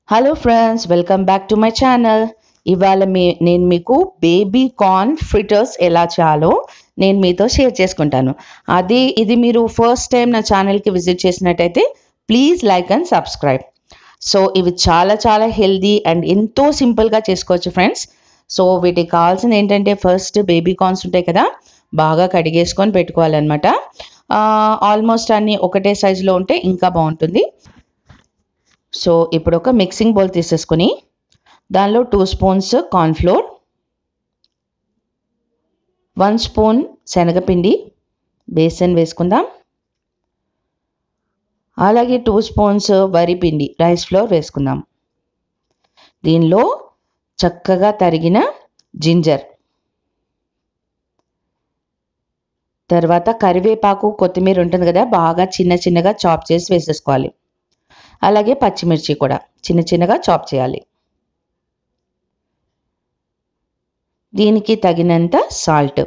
hello friends welcome back to my channel ఇవాళ మీ నేను మీకు బేబీ కార్న్ ఫ్రిటర్స్ ఎలా చేయాలో నేను మీతో షేర్ చేసుకుంటాను అది ఇది మీరు ఫస్ట్ టైం నా ఛానల్కి విజిట్ చేసినట్టయితే please like and subscribe so ఇవి చాలా చాలా హెల్దీ అండ్ ఎంతో సింపుల్గా చేసుకోవచ్చు ఫ్రెండ్స్ సో వీటికి కావాల్సింది ఏంటంటే ఫస్ట్ బేబీ కార్న్స్ ఉంటాయి కదా బాగా కడిగేసుకొని పెట్టుకోవాలన్నమాట ఆల్మోస్ట్ అన్నీ ఒకటే సైజులో ఉంటే ఇంకా బాగుంటుంది సో ఇప్పుడు ఒక మిక్సింగ్ బౌల్ తీసేసుకొని దానిలో two spoons cornflour one spoon శనగపిండి బేసన్ వేసుకుందాం అలాగే టూ స్పూన్స్ వరి పిండి రైస్ ఫ్లోర్ వేసుకుందాం దీనిలో చక్కగా తరిగిన జింజర్ తర్వాత కరివేపాకు కొత్తిమీర ఉంటుంది కదా బాగా చిన్న చిన్నగా చాప్ చేసి వేసేసుకోవాలి అలాగే పచ్చిమిర్చి కూడా చిన్న చిన్నగా చాప్ చేయాలి దీనికి తగినంత సాల్ట్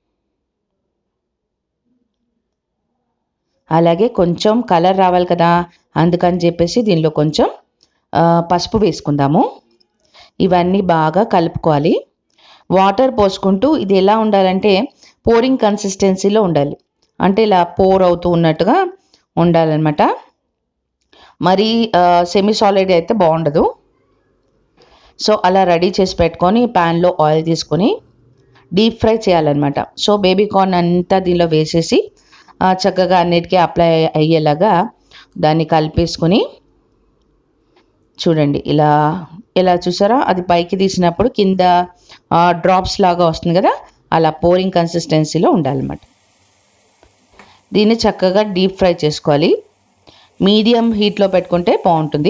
అలాగే కొంచెం కలర్ రావాలి కదా అందుకని చెప్పేసి దీనిలో కొంచెం పసుపు వేసుకుందాము ఇవన్నీ బాగా కలుపుకోవాలి వాటర్ పోసుకుంటూ ఇది ఎలా ఉండాలంటే పోరింగ్ కన్సిస్టెన్సీలో ఉండాలి అంటే ఇలా పోర్ అవుతూ ఉన్నట్టుగా ఉండాలన్నమాట మరీ సెమీ సాలిడ్ అయితే బాగుండదు సో అలా రెడీ చేసి పెట్టుకొని ప్యాన్లో ఆయిల్ తీసుకొని డీప్ ఫ్రై చేయాలన్నమాట సో బేబీ కార్న్ అంతా దీనిలో వేసేసి చక్కగా అన్నిటికీ అప్లై అయ్యేలాగా దాన్ని కలిపేసుకొని చూడండి ఇలా ఇలా చూసారా అది పైకి తీసినప్పుడు కింద డ్రాప్స్ లాగా వస్తుంది కదా అలా పోరింగ్ కన్సిస్టెన్సీలో ఉండాలన్నమాట దీన్ని చక్కగా డీప్ ఫ్రై చేసుకోవాలి మీడియం హీట్లో పెట్టుకుంటే బాగుంటుంది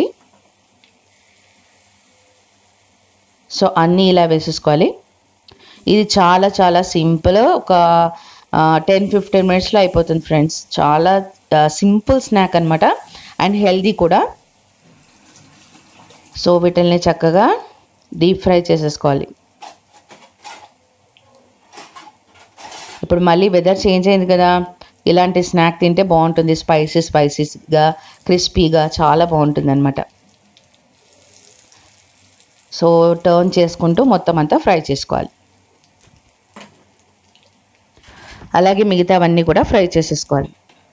సో అన్నీ ఇలా వేసేసుకోవాలి ఇది చాలా చాలా సింపుల్ ఒక టెన్ ఫిఫ్టీన్ మినిట్స్లో అయిపోతుంది ఫ్రెండ్స్ చాలా సింపుల్ స్నాక్ అనమాట అండ్ హెల్దీ కూడా సో వీటిల్ని చక్కగా డీప్ ఫ్రై చేసేసుకోవాలి ఇప్పుడు మళ్ళీ వెదర్ చేంజ్ అయింది కదా ఇలాంటి స్నాక్ తింటే బాగుంటుంది స్పైసీ స్పైసీగా క్రిస్పీగా చాలా బాగుంటుంది అనమాట సో టర్న్ చేసుకుంటూ మొత్తం అంతా ఫ్రై చేసుకోవాలి అలాగే మిగతావన్నీ కూడా ఫ్రై చేసేసుకోవాలి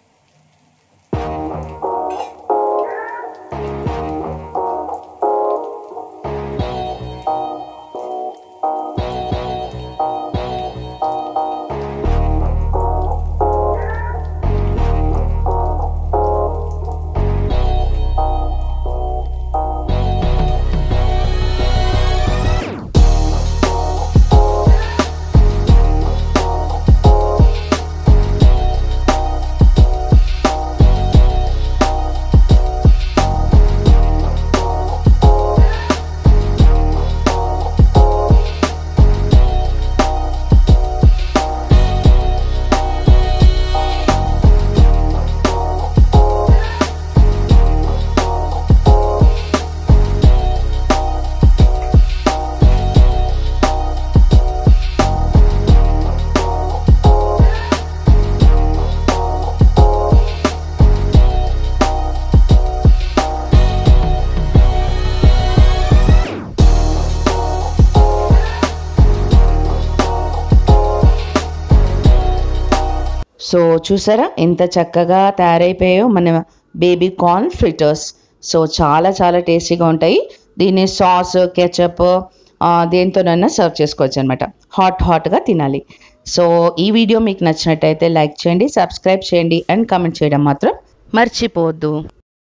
సో చూసారా ఎంత చక్కగా తయారైపోయాయో మన బేబీ కార్న్ ఫ్రిటర్స్ సో చాలా చాలా టేస్టీగా ఉంటాయి దీన్ని సాస్ కెచప్ దేంతోనైనా సర్వ్ చేసుకోవచ్చు అనమాట హాట్ హాట్గా తినాలి సో ఈ వీడియో మీకు నచ్చినట్టయితే లైక్ చేయండి సబ్స్క్రైబ్ చేయండి అండ్ కమెంట్ చేయడం మాత్రం మర్చిపోవద్దు